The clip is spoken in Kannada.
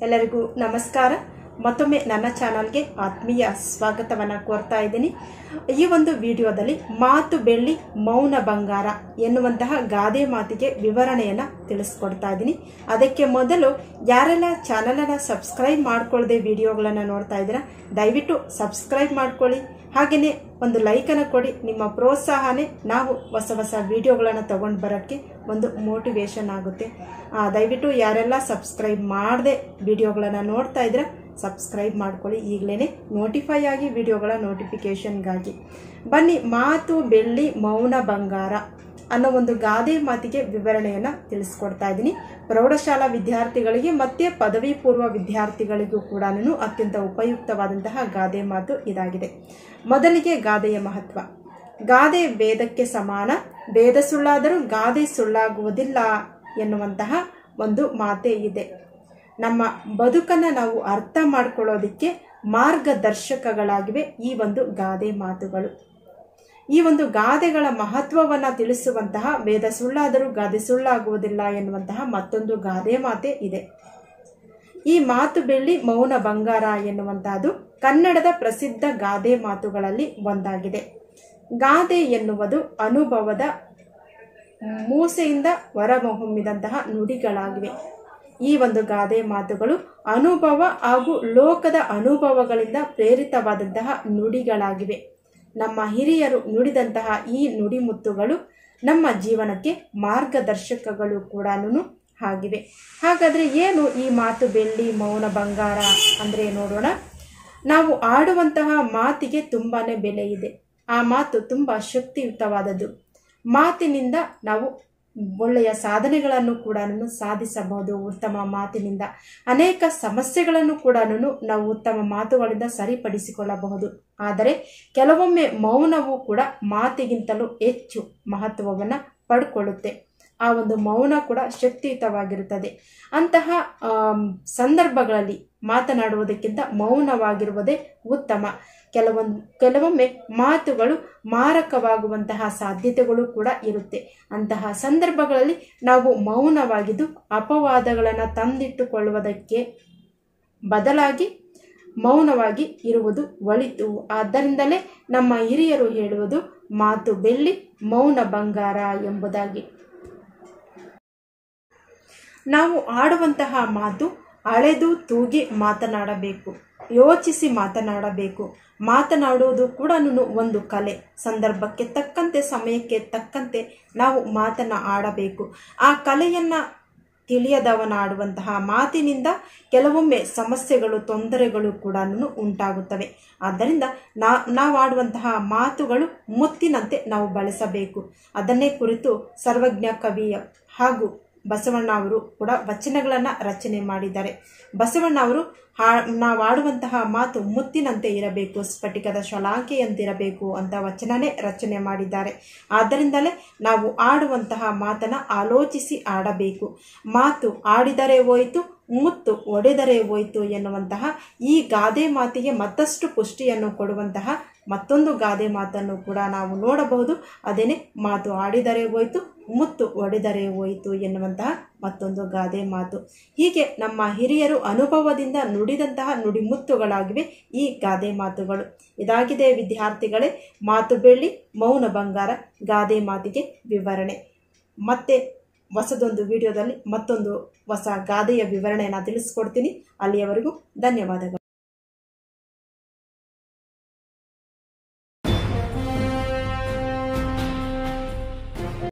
ಎಲ್ಲರಿಗೂ ನಮಸ್ಕಾರ ಮತ್ತೊಮ್ಮೆ ನನ್ನ ಚಾನಲ್ಗೆ ಆತ್ಮೀಯ ಸ್ವಾಗತವನ್ನು ಕೋರ್ತಾ ಇದ್ದೀನಿ ಈ ಒಂದು ವಿಡಿಯೋದಲ್ಲಿ ಮಾತು ಬೆಳ್ಳಿ ಮೌನ ಬಂಗಾರ ಎನ್ನುವಂತಹ ಗಾದೆ ಮಾತಿಗೆ ವಿವರಣೆಯನ್ನು ತಿಳಿಸ್ಕೊಡ್ತಾ ಇದ್ದೀನಿ ಅದಕ್ಕೆ ಮೊದಲು ಯಾರೆಲ್ಲ ಚಾನಲನ್ನು ಸಬ್ಸ್ಕ್ರೈಬ್ ಮಾಡ್ಕೊಳ್ಳದೆ ವಿಡಿಯೋಗಳನ್ನು ನೋಡ್ತಾ ಇದ್ದೀರಾ ದಯವಿಟ್ಟು ಸಬ್ಸ್ಕ್ರೈಬ್ ಮಾಡ್ಕೊಳ್ಳಿ ಹಾಗೆಯೇ ಒಂದು ಲೈಕನ್ನು ಕೊಡಿ ನಿಮ್ಮ ಪ್ರೋತ್ಸಾಹನೇ ನಾವು ಹೊಸ ಹೊಸ ವಿಡಿಯೋಗಳನ್ನು ತಗೊಂಡು ಬರೋಕ್ಕೆ ಒಂದು ಮೋಟಿವೇಶನ್ ಆಗುತ್ತೆ ಆ, ದಯವಿಟ್ಟು ಯಾರೆಲ್ಲ ಸಬ್ಸ್ಕ್ರೈಬ್ ಮಾಡದೆ ವಿಡಿಯೋಗಳನ್ನು ನೋಡ್ತಾ ಇದ್ರೆ ಸಬ್ಸ್ಕ್ರೈಬ್ ಮಾಡ್ಕೊಳ್ಳಿ ಈಗಲೇ ನೋಟಿಫೈ ಆಗಿ ವಿಡಿಯೋಗಳ ನೋಟಿಫಿಕೇಷನ್ಗಾಗಿ ಬನ್ನಿ ಮಾತು ಬೆಳ್ಳಿ ಮೌನ ಬಂಗಾರ ಅನ್ನೋ ಒಂದು ಗಾದೆ ಮಾತಿಗೆ ವಿವರಣೆಯನ್ನು ತಿಳಿಸ್ಕೊಡ್ತಾ ಇದ್ದೀನಿ ಪ್ರೌಢಶಾಲಾ ವಿದ್ಯಾರ್ಥಿಗಳಿಗೆ ಮತ್ತು ಪದವಿ ಪೂರ್ವ ವಿದ್ಯಾರ್ಥಿಗಳಿಗೂ ಕೂಡ ಅತ್ಯಂತ ಉಪಯುಕ್ತವಾದಂತಹ ಗಾದೆ ಮಾತು ಇದಾಗಿದೆ ಮೊದಲಿಗೆ ಗಾದೆಯ ಮಹತ್ವ ಗಾದೆ ವೇದಕ್ಕೆ ಸಮಾನ ವೇದ ಸುಳ್ಳಾದರೂ ಗಾದೆ ಸುಳ್ಳಾಗುವುದಿಲ್ಲ ಎನ್ನುವಂತಹ ಒಂದು ಮಾತೇ ಇದೆ ನಮ್ಮ ಬದುಕನ್ನು ನಾವು ಅರ್ಥ ಮಾಡ್ಕೊಳ್ಳೋದಕ್ಕೆ ಮಾರ್ಗದರ್ಶಕಗಳಾಗಿವೆ ಈ ಒಂದು ಗಾದೆ ಮಾತುಗಳು ಈ ಒಂದು ಗಾದೆಗಳ ಮಹತ್ವವನ್ನು ತಿಳಿಸುವಂತಹ ವೇದ ಸುಳ್ಳಾದರೂ ಗಾದೆ ಸುಳ್ಳಾಗುವುದಿಲ್ಲ ಎನ್ನುವಂತಹ ಮತ್ತೊಂದು ಗಾದೆ ಮಾತೆ ಇದೆ ಈ ಮಾತು ಬೆಳ್ಳಿ ಮೌನ ಬಂಗಾರ ಎನ್ನುವಂತಹದ್ದು ಕನ್ನಡದ ಪ್ರಸಿದ್ಧ ಗಾದೆ ಮಾತುಗಳಲ್ಲಿ ಒಂದಾಗಿದೆ ಗಾದೆ ಎನ್ನುವುದು ಅನುಭವದ ಮೂಸೆಯಿಂದ ಹೊರಹೊಮ್ಮಿದಂತಹ ನುಡಿಗಳಾಗಿವೆ ಈ ಒಂದು ಗಾದೆ ಮಾತುಗಳು ಅನುಭವ ಹಾಗೂ ಲೋಕದ ಅನುಭವಗಳಿಂದ ಪ್ರೇರಿತವಾದಂತಹ ನುಡಿಗಳಾಗಿವೆ ನಮ್ಮ ಹಿರಿಯರು ನುಡಿದಂತಹ ಈ ನುಡಿಮುತ್ತುಗಳು ನಮ್ಮ ಜೀವನಕ್ಕೆ ಮಾರ್ಗದರ್ಶಕಗಳು ಕೂಡ ಆಗಿವೆ ಹಾಗಾದರೆ ಏನು ಈ ಮಾತು ಬೆಳ್ಳಿ ಮೌನ ಬಂಗಾರ ಅಂದರೆ ನೋಡೋಣ ನಾವು ಆಡುವಂತಹ ಮಾತಿಗೆ ತುಂಬಾ ಬೆಲೆ ಇದೆ ಆ ಮಾತು ತುಂಬ ಶಕ್ತಿಯುತವಾದದ್ದು ಮಾತಿನಿಂದ ನಾವು ಒಳ್ಳೆಯ ಸಾಧನೆಗಳನ್ನು ಕೂಡ ಸಾಧಿಸಬಹುದು ಉತ್ತಮ ಮಾತಿನಿಂದ ಅನೇಕ ಸಮಸ್ಯೆಗಳನ್ನು ಕೂಡ ನಾವು ಉತ್ತಮ ಮಾತುಗಳಿಂದ ಸರಿಪಡಿಸಿಕೊಳ್ಳಬಹುದು ಆದರೆ ಕೆಲವೊಮ್ಮೆ ಮೌನವು ಕೂಡ ಮಾತಿಗಿಂತಲೂ ಹೆಚ್ಚು ಮಹತ್ವವನ್ನು ಪಡ್ಕೊಳ್ಳುತ್ತೆ ಆ ಒಂದು ಮೌನ ಕೂಡ ಶಕ್ತಿಯುತವಾಗಿರುತ್ತದೆ ಅಂತಹ ಆಮ್, ಸಂದರ್ಭಗಳಲ್ಲಿ ಮಾತನಾಡುವುದಕ್ಕಿಂತ ಮೌನವಾಗಿರುವುದೇ ಉತ್ತಮ ಕೆಲವೊಂದು ಕೆಲವೊಮ್ಮೆ ಮಾತುಗಳು ಮಾರಕವಾಗುವಂತಹ ಸಾಧ್ಯತೆಗಳು ಕೂಡ ಇರುತ್ತೆ ಅಂತಹ ಸಂದರ್ಭಗಳಲ್ಲಿ ನಾವು ಮೌನವಾಗಿದ್ದು ಅಪವಾದಗಳನ್ನು ತಂದಿಟ್ಟುಕೊಳ್ಳುವುದಕ್ಕೆ ಬದಲಾಗಿ ಮೌನವಾಗಿ ಇರುವುದು ಒಳಿತು ಆದ್ದರಿಂದಲೇ ನಮ್ಮ ಹಿರಿಯರು ಹೇಳುವುದು ಮಾತು ಬೆಳ್ಳಿ ಮೌನ ಬಂಗಾರ ಎಂಬುದಾಗಿ ನಾವು ಆಡುವಂತಹ ಮಾತು ಅಳೆದು ತೂಗಿ ಮಾತನಾಡಬೇಕು ಯೋಚಿಸಿ ಮಾತನಾಡಬೇಕು ಮಾತನಾಡುವುದು ಕೂಡ ಒಂದು ಕಲೆ ಸಂದರ್ಭಕ್ಕೆ ತಕ್ಕಂತೆ ಸಮಯಕ್ಕೆ ತಕ್ಕಂತೆ ನಾವು ಮಾತನ್ನು ಆಡಬೇಕು ಆ ಕಲೆಯನ್ನು ತಿಳಿಯದವನಾಡುವಂತಹ ಮಾತಿನಿಂದ ಕೆಲವೊಮ್ಮೆ ಸಮಸ್ಯೆಗಳು ತೊಂದರೆಗಳು ಕೂಡ ಉಂಟಾಗುತ್ತವೆ ಆದ್ದರಿಂದ ನಾ ನಾವು ಆಡುವಂತಹ ಮಾತುಗಳು ಮುತ್ತಿನಂತೆ ನಾವು ಬಳಸಬೇಕು ಅದನ್ನೇ ಕುರಿತು ಸರ್ವಜ್ಞ ಕವಿಯ ಹಾಗೂ ಬಸವಣ್ಣ ಅವರು ಕೂಡ ವಚನಗಳನ್ನು ರಚನೆ ಮಾಡಿದ್ದಾರೆ ಬಸವಣ್ಣ ಅವರು ಹಾ ನಾವು ಆಡುವಂತಹ ಮಾತು ಮುತ್ತಿನಂತೆ ಇರಬೇಕು ಸ್ಫಟಿಕದ ಶಲಾಂಕೆಯಂತಿರಬೇಕು ಅಂತ ವಚನನೇ ರಚನೆ ಮಾಡಿದ್ದಾರೆ ಆದ್ದರಿಂದಲೇ ನಾವು ಆಡುವಂತಹ ಮಾತನ್ನು ಆಲೋಚಿಸಿ ಆಡಬೇಕು ಮಾತು ಆಡಿದರೆ ಹೋಯಿತು ಮುತ್ತು ಒಡೆದರೆ ಹೋಯಿತು ಎನ್ನುವಂತಹ ಈ ಗಾದೆ ಮಾತಿಗೆ ಮತ್ತಷ್ಟು ಪುಷ್ಟಿಯನ್ನು ಕೊಡುವಂತಹ ಮತ್ತೊಂದು ಗಾದೆ ಮಾತನ್ನು ಕೂಡ ನಾವು ನೋಡಬಹುದು ಅದೇನೆ ಮಾತು ಆಡಿದರೆ ಹೋಯಿತು ಮುತ್ತು ಒಡೆದರೆ ಹೋಯಿತು ಎನ್ನುವಂತಹ ಮತ್ತೊಂದು ಗಾದೆ ಮಾತು ಹೀಗೆ ನಮ್ಮ ಹಿರಿಯರು ಅನುಭವದಿಂದ ನುಡಿದಂತಹ ನುಡಿಮುತ್ತುಗಳಾಗಿವೆ ಈ ಗಾದೆ ಮಾತುಗಳು ಇದಾಗಿದೆ ವಿದ್ಯಾರ್ಥಿಗಳೇ ಮಾತು ಬೆಳ್ಳಿ ಮೌನ ಬಂಗಾರ ಗಾದೆ ಮಾತಿಗೆ ವಿವರಣೆ ಮತ್ತೆ ಹೊಸದೊಂದು ವಿಡಿಯೋದಲ್ಲಿ ಮತ್ತೊಂದು ಹೊಸ ಗಾದೆಯ ವಿವರಣೆಯನ್ನು ತಿಳಿಸ್ಕೊಡ್ತೀನಿ ಅಲ್ಲಿಯವರೆಗೂ ಧನ್ಯವಾದಗಳು